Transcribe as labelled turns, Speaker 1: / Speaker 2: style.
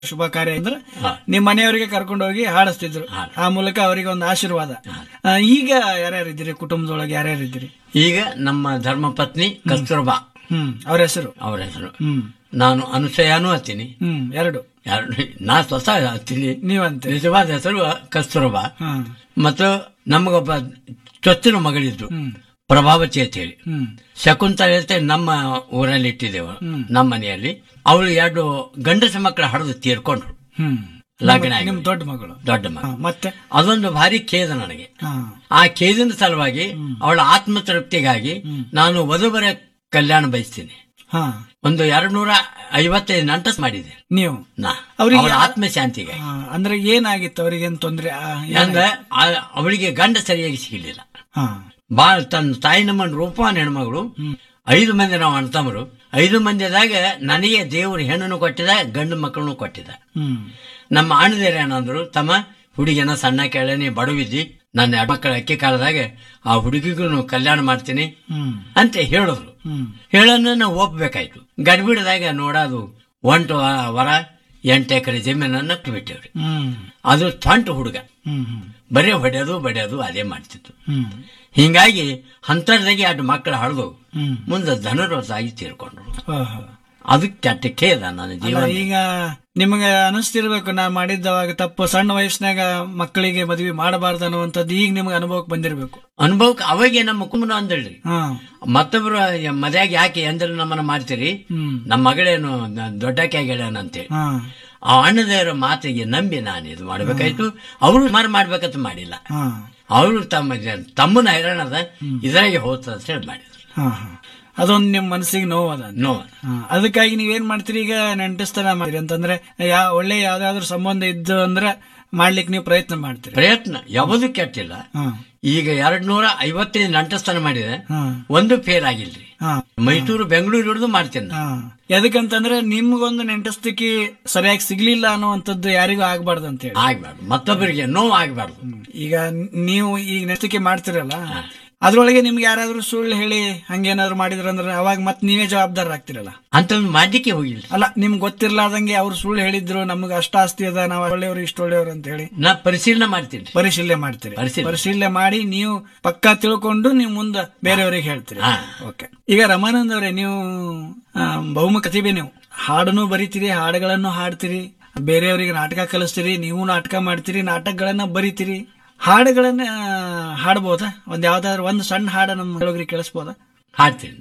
Speaker 1: ಶುಭ ಕಾರ್ಯ ಅಂದ್ರೆ
Speaker 2: ಹಾ.
Speaker 1: ನಿಮ್ ಮನೆಯವರಿಗೆ ಕರ್ಕೊಂಡು ಹೋಗಿ ಹಾಡಿಸ್ತಿದ್ರು
Speaker 2: ಹಾಡು.
Speaker 1: ಆ ಮೂಲಕ ಅವರಿಗೆ ಒಂದು ಆಶೀರ್ವಾದ ಆ, ಈಗ ಯಾರ್ಯಾರಿದ್ದೀರಿ ಕುಟುಂಬದೊಳಗೆ ಯಾರ್ಯಾರಿದ್ದೀರಿ
Speaker 2: ಈಗ ನಮ್ಮ ಧರ್ಮಪತ್ನಿ ಕಸ್ತೂರ್ಬಾ
Speaker 1: ಹ್ಮ್ ಅವ್ರ ಹೆಸರು
Speaker 2: ಅವರ ಹೆಸರು
Speaker 1: ಹ್ಮ್
Speaker 2: ನಾನು ಅನುಸಯಾನೂ ಹತ್ತೀನಿ
Speaker 1: ಹ್ಮ್ ಎರಡು
Speaker 2: ಎರಡು ನಾ ಸ್ವತಃ ಹತ್ತೀನಿ
Speaker 1: ನೀವಂತೆ
Speaker 2: ನಿಜವಾದ ಹೆಸರು ಕಸ್ತೂರ್ಬಾ
Speaker 1: ಹಾ
Speaker 2: ಮತ್ತು ನಮಗೊಬ್ಬ ಚೊಚ್ಚಿನ ಮಗಳಿದ್ದು
Speaker 1: ಹ್ಮ್
Speaker 2: ಪ್ರಭಾವತಿ ಅಂತ ಹೇಳಿ
Speaker 1: ಹ್ಮ್
Speaker 2: ಶಕುಂತಲೆ ಅಂತ ನಮ್ಮ ಊರಲ್ಲಿ ಇಟ್ಟಿದ್ದೇವೆ ನಮ್ಮ ಮನೆಯಲ್ಲಿ ಅವಳು ಎರಡು ಗಂಡಸ ಮಕ್ಕಳ ಹಡದು ತೀರ್ಕೊಂಡ್ರು
Speaker 1: ಹ್ಮ್
Speaker 2: ಲಗ್ನ ಆಗಿ.
Speaker 1: ನಿಮ್ ದೊಡ್ಡ ಮಗಳು
Speaker 2: ದೊಡ್ಡ
Speaker 1: ಹಾ,
Speaker 2: ಮಗ
Speaker 1: ಮತ್ತೆ
Speaker 2: ಅದೊಂದು ಭಾರಿ ಖೇದ ನನಗೆ
Speaker 1: ಹಾ
Speaker 2: ಆ ಖೇದಿನ ಸಲುವಾಗಿ ಅವಳ ಆತ್ಮತೃಪ್ತಿಗಾಗಿ ನಾನು ವಧುಬರ ಕಲ್ಯಾಣ ಬಯಸ್ತೀನಿ
Speaker 1: ಹಾ
Speaker 2: ಒಂದು ಎರಡು ನೂರ ಐವತ್ತೈದು ನಂಟಸ್ ಮಾಡಿದೆ
Speaker 1: ನೀವು
Speaker 2: ನಾ
Speaker 1: ಅವ್ರಿಗೆ
Speaker 2: ಅವಳ
Speaker 1: ಯಾ-
Speaker 2: ಆತ್ಮಶಾಂತಿಗಾಗಿ
Speaker 1: ಹಾ, ಅಂದ್ರೆ ಏನಾಗಿತ್ತು ಅವ್ರಿಗೇನ್ ತೊಂದ್ರೆ ಆ, ಏನ್-
Speaker 2: ಅಂದ್ರೆ ಆ- ಅವಳಿಗೆ ಗಂಡ ಸರಿಯಾಗಿ ಸಿಗಲಿಲ್ಲ
Speaker 1: ಹಾ
Speaker 2: ಬಾಳ ತನ್ನ ತಾಯಿ ನಮ್ಮನ ರೂಪವಾನ್ ಹೆಣ್ಮಗಳು ಐದು ಮಂದಿ ನಾವು ಅಣ್ತಮ್ಮರು ಐದು ಮಂದಿದಾಗ ನನಗೆ ದೇವರು ಹೆಣ್ಣನ್ನು ಕೊಟ್ಟಿದ ಗಂಡು ಮಕ್ಕಳನ್ನು ಕೊಟ್ಟಿದ
Speaker 1: ಹ್ಮ್
Speaker 2: ನಮ್ಮ ಅಣ್ಣದೇರ ಏನಂದ್ರು ತಮ್ಮ ಹುಡುಗಿನ ಸಣ್ಣ ಕೇಳ ನೀ ಬಡವಿದ್ದಿ ನನ್ನ ಎರಡು ಮಕ್ಕಳ ಅಕ್ಕಿ ಕಾಲದಾಗ ಆ ಹುಡುಗಿಗೂ ಕಲ್ಯಾಣ ಮಾಡ್ತೀನಿ
Speaker 1: ಹ್ಮ್
Speaker 2: ಅಂತ ಹೇಳಿದ್ರು
Speaker 1: ಹ್ಮ್
Speaker 2: ಹೇಳನ್ನ ನಾವು ಒಪ್ಬೇಕಾಯ್ತು ಗಡ್ಬಿಡದಾಗ ನೋಡೋದು ಒಂಟು ವರ ಎಂಟು ಎಕರೆ ಜಮೀನನ್ನ ಬಿಟ್ಟೇವ್ರಿ
Speaker 1: ಹ್ಮ್
Speaker 2: ಅದು ಸ್ವಂಟ ಹುಡುಗ
Speaker 1: ಹ್ಮ್ ಹ್ಮ್
Speaker 2: ಬರೀ ಹೊಡೆಯೋದು ಬಡಿಯೋದು ಅದೇ ಮಾಡ್ತಿತ್ತು
Speaker 1: ಹ್ಮ್
Speaker 2: ಹಿಂಗಾಗಿ ಅಂತರ್ದಾಗಿ ಎರಡು ಮಕ್ಕಳು ಹಳದು
Speaker 1: ಹ್ಮ್
Speaker 2: ಮುಂದೆ ಧನುರ್ವಸಾಗಿ ತೀರ್ಕೊಂಡ್ರು
Speaker 1: ಓಹೋ.
Speaker 2: ಅದಕ್ಕೆ ಕೆಟ್ಟ ಖೇದ ನನ್ನ
Speaker 1: ಅಲ್ಲ,
Speaker 2: ಜೀವನ
Speaker 1: ಈಗ ನಿಮಗೆ ಅನಿಸ್ತಿರ್ಬೇಕು ನಾ ಮಾಡಿದ್ದವಾಗ ತಪ್ಪು ಸಣ್ಣ ವಯಸ್ಸಿನಾಗ ಮಕ್ಕಳಿಗೆ ಮದುವೆ ಮಾಡಬಾರ್ದು ಅನ್ನುವಂಥದ್ದು ಈಗ ನಿಮ್ಗೆ ಅನುಭವಕ್ಕೆ ಬಂದಿರ್ಬೇಕು
Speaker 2: ಅನುಭವಕ್ಕೆ ಅವಾಗೆ ನಮ್ಮ ಕುಮ್ಮನ ಅಂದಳ್ರಿ
Speaker 1: ಹಾ
Speaker 2: ಮತ್ತೊಬ್ರು ಮದ್ಯಾಗ ಯಾಕೆ ಎಂದ್ರೆ ನಮ್ಮನ್ನ ಮಾಡ್ತೀರಿ
Speaker 1: ಹ್ಮ್
Speaker 2: ನಮ್ಮ ಮಗಳೇನು ನ- ದೊಡ್ಡಕ್ಕೆ ಆಗ್ಯಾಳನಂತೆ
Speaker 1: ಹಾ
Speaker 2: ಆ ಅಣ್ಣದೇವರ ಮಾತಿಗೆ ನಂಬಿ ನಾನು ಇದು ಮಾಡ್ಬೇಕಾಯ್ತು ಅವರು ಮಾರು ಮಾಡ್ಬೇಕಂತ ಮಾಡಿಲ್ಲ
Speaker 1: ಹಾ
Speaker 2: ಅವರು ತಮ್ಮ ಜ- ತಮ್ಮನ ಹೈರಾಣದ ಇದ್ರಾಗೆ ಹೋಗ್ತದ ಅಂತ ಹೇಳಿ ಮಾಡಿದ್ರು
Speaker 1: ಹಾ ಹಾ ಅದೊಂದು ನಿಮ್ ಮನಸ್ಸಿಗೆ ನೋವದ
Speaker 2: ನೋ
Speaker 1: ಹಾ, ಅದಕ್ಕಾಗಿ ನೀವೇನ್ ಮಾಡ್ತೀರಿ ಈಗ ನೆಂಟಸ್ತನ ಮಾಡ್ತೀರಿ ಅಂತಂದ್ರೆ ಯಾ ಒಳ್ಳೆ ಯಾವ್ದಾದ್ರು ಸಂಬಂಧ ಇದ್ದು ಅಂದ್ರೆ ಮಾಡ್ಲಿಕ್ಕೆ ನೀವು ಪ್ರಯತ್ನ ಮಾಡ್ತೀರಿ
Speaker 2: ಪ್ರಯತ್ನ ಯಾವುದು ಕೆಟ್ಟಿಲ್ಲ
Speaker 1: ಹಾ
Speaker 2: ಈಗ ಎರಡ್ ನೂರ ಐವತ್ತೈದು ನಂಟಸ್ಥಾನ ಮಾಡಿದೆ
Speaker 1: ಹಾ
Speaker 2: ಒಂದು ಫೇರ್ ಆಗಿಲ್ರಿ
Speaker 1: ಹಾ
Speaker 2: ಮೈಸೂರು ಬೆಂಗಳೂರು ಹಿಡಿದು ಮಾಡ್ತೇನೆ ನಾನು.
Speaker 1: ಹಾ ಎದಕ್ಕಂತಂದ್ರೆ ನಿಮ್ಗೊಂದು ನೆಂಟಸ್ತಿಕೆ ಸರಿಯಾಗಿ ಸಿಗ್ಲಿಲ್ಲ ಅನ್ನುವಂಥದ್ದು ಯಾರಿಗೂ ಆಗ್ಬಾರ್ದು ಅಂತ ಹೇಳಿ
Speaker 2: ಆಗ್ಬಾರ್ದು ಮತ್ತೊಬ್ಬರಿಗೆ ನೋವು ಆಗ್ಬಾರ್ದು
Speaker 1: ಈಗ ನೀವು ಈಗ ನೆಂಟಸ್ತಿಕೆ ಮಾಡ್ತಿರಲ್ಲ ಅದ್ರೊಳಗೆ ನಿಮ್ಗೆ ಯಾರಾದ್ರೂ ಸುಳ್ಳು ಹೇಳಿ ಹಂಗೇನಾದ್ರು ಮಾಡಿದ್ರಂದ್ರೆ ಅವಾಗ ಮತ್ತೆ ನೀವೇ ಜವಾಬ್ದಾರ ಆಗ್ತಿರಲ್ಲ
Speaker 2: ಅಂತ ಮಾಡ್ಲಿಕ್ಕೆ ಹೋಗಿಲ್ಲ
Speaker 1: ಅಲ್ಲ ನಿಮ್ಗೆ ಗೊತ್ತಿರ್ಲಾರ್ದಂಗೆ ಅವ್ರು ಸುಳ್ಳು ಹೇಳಿದ್ರು ನಮ್ಗೆ ಅಷ್ಟ ಆಸ್ತಿ ಅದ ನಾವು ಒಳ್ಳೆಯವರು ಇಷ್ಟು ಒಳ್ಳೆಯವರು ಅಂತ ಹೇಳಿ
Speaker 2: ನಾ ಪರಿಶೀಲನೆ ಮಾಡ್ತೀನಿ
Speaker 1: ಪರಿಶೀಲನೆ ಮಾಡ್ತೀರಿ
Speaker 2: ಪರಿಶೀಲನೆ.
Speaker 1: ಪರಿಶೀಲನೆ ಮಾಡಿ ನೀವು ಪಕ್ಕಾ ತಿಳ್ಕೊಂಡು ನೀವು ಮುಂದೆ ಬೇರೆಯವರಿಗೆ ಹೇಳ್ತೀರಿ
Speaker 2: ಹಾ.
Speaker 1: ಓಕೆ ಈಗ ರಮಾನಂದ್ ಅವರೇ ನೀವು ಆ, ಬಹುಮುಖ ಪ್ರತಿಭೆ ನೀವು ಹಾಡನ್ನು ಬರಿತೀರಿ ಹಾಡುಗಳನ್ನು ಹಾಡ್ತೀರಿ ಬೇರೆಯವರಿಗೆ ನಾಟಕ ಕಲಿಸ್ತೀರಿ ನೀವು ನಾಟಕ ಮಾಡ್ತೀರಿ ನಾಟಕಗಳನ್ನ ಬರಿತೀರಿ ಹಾಡುಗಳನ್ನ ಆ, ಹಾಡ್ಬೋದಾ ಒಂದ್ ಯಾವ್ದಾದ್ರು ಒಂದು ಸಣ್ಣ ಹಾಡ ನಮ್ಮ ಕೇಳಿಸ್ಬೋದಾ
Speaker 2: ಹಾಡ್ತೀನಿ